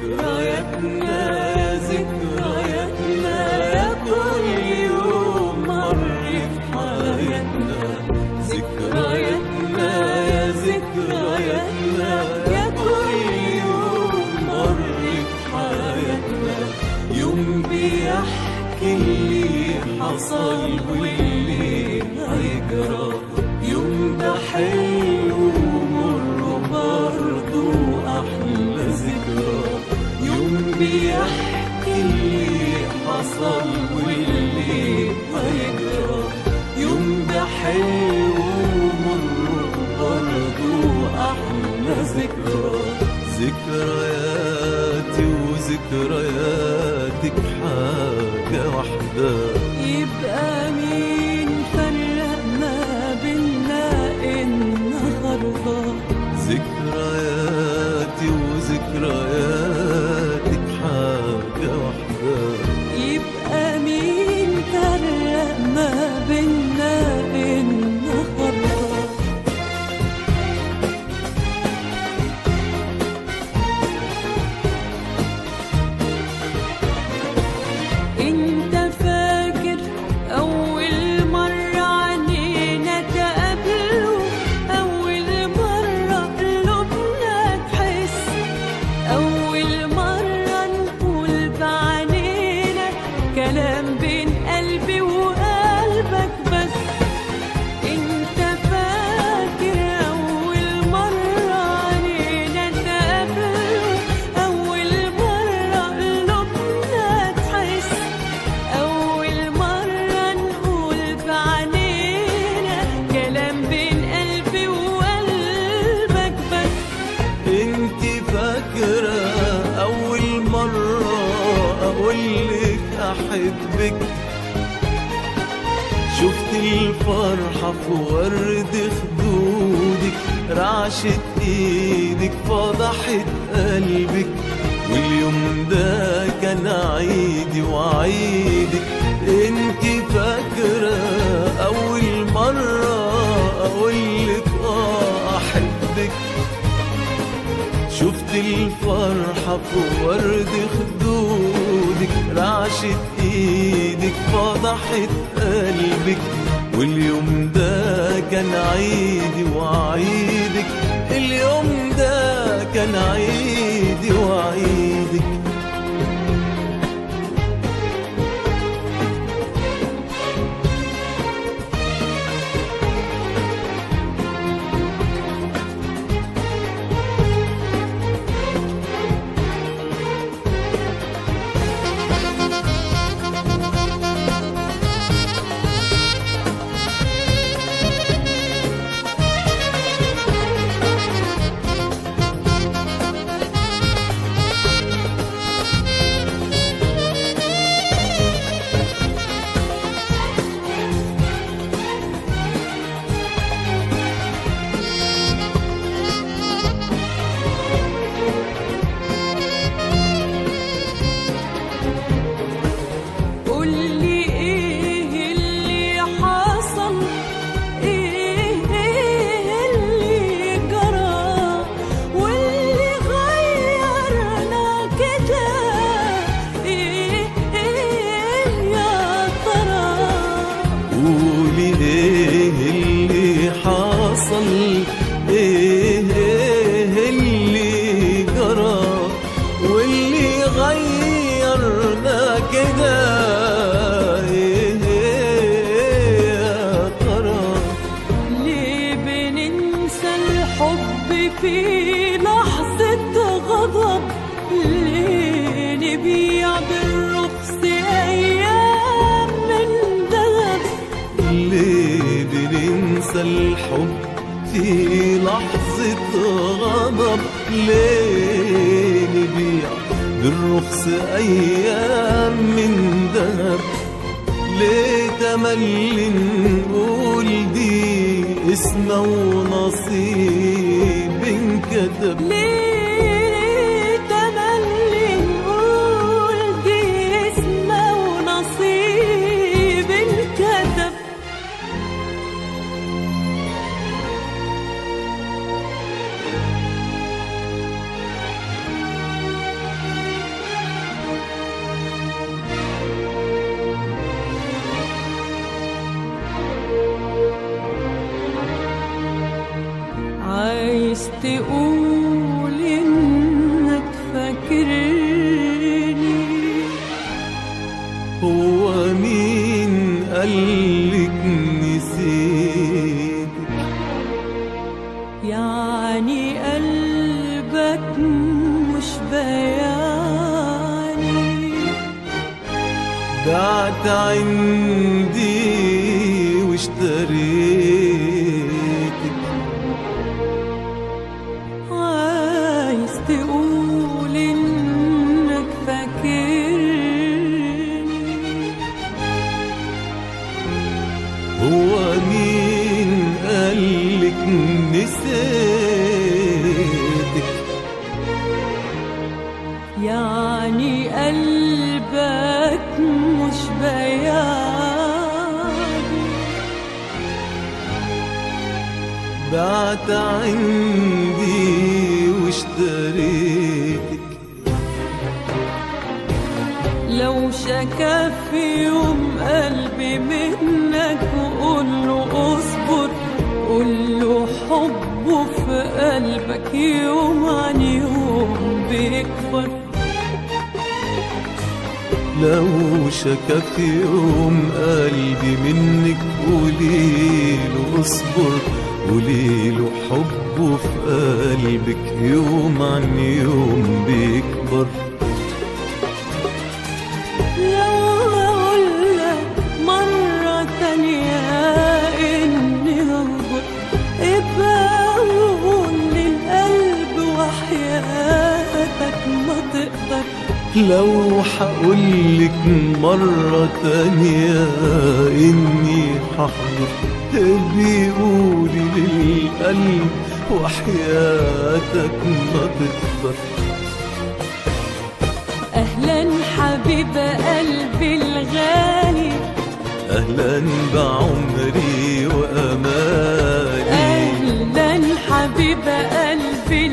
ذكرياتنا يا ذكرياتنا يا كل يوم مر في حياتنا ذكرياتنا يا ذكرياتنا يا كل يوم مر في حياتنا يوم بيحكي اللي حصل واللي هيجرى يوم ده حلو ومر برضه أحلى ذكرى يوم بيحكي اللي حصل واللي هيجرى يوم ده حلو ومر برضه أحلى ذكرى ذكرياتي وذكرياتك حاجة واحدة يبقى مين فرق ما بينا النهارده ذكرياتي وذكرياتك حاجة واحدة يبقى مين فرق ما بينا النهارده انت فاكر اول مرة عنينا تقابلوا اول مرة قلوبنا تحس اول مرة نقول بعنينا كلام بين قلبي وقلبك بس انت فاكر اول مرة عنينا تقابلوا اول مرة قلوبنا تحس اول مرة نقول بعنينا كلام بين قلبي وقلبك بس انت فاكرة أول مرة أقولك أحبك شفت الفرحة في ورد خدودك رعشة ايدك فضحت قلبك واليوم ده كان عيدي وعيدك انت فاكرة أول مرة أقولك اه أحبك شفت الفرحة في ورد خدودك رعشة ايدك فضحت قلبك واليوم ده كان عيدي وعيدك اليوم ده كان عيدي وعيدك قولي ايه اللي حصل ايه ايه اللي جرى واللي غيرنا كده ايه ايه يا ترى قولي ايه اللي حصل ايه ايه اللي جرى واللي غيرنا كده ايه ايه يا ترى ليه بننسى الحب في لحظة غضب ليه نبيع بالرخص أيام من دهب ليه بننسى الحب في لحظة غضب ليه نبيع بالرخص أيام من دهب ليه تملي نقول دي اسمه ونصيب انكتب ليه تملي نقول دي اسمه ونصيب انكتب تقول إنك فاكرني هو مين قالك نسيتك يعني قلبك مش بياني بعت عندي واشتريتك عايز تقول إنك فاكرني هو مين قالك نسيتك يعني قلبك مش بياني بعت عندي واشتريتك لو شكا في يوم قلبي منك وقول له اصبر قول له حبه في قلبك يوم عن يوم بيكبر لو شكا في يوم قلبي منك قوليله اصبر قوليله حبه في قلبك يوم عن يوم بيكبر لو اقولك مرة تانية اني هكبر ابقى قول للقلب وحياتك ما تقدر لو حقولك مرة تانية إني هحضر بيقولي للقلب وحياتك ما تقدر اهلا حبيب قلبي الغالي أهلا بعمري وأمالي اهلا حبيب قلبي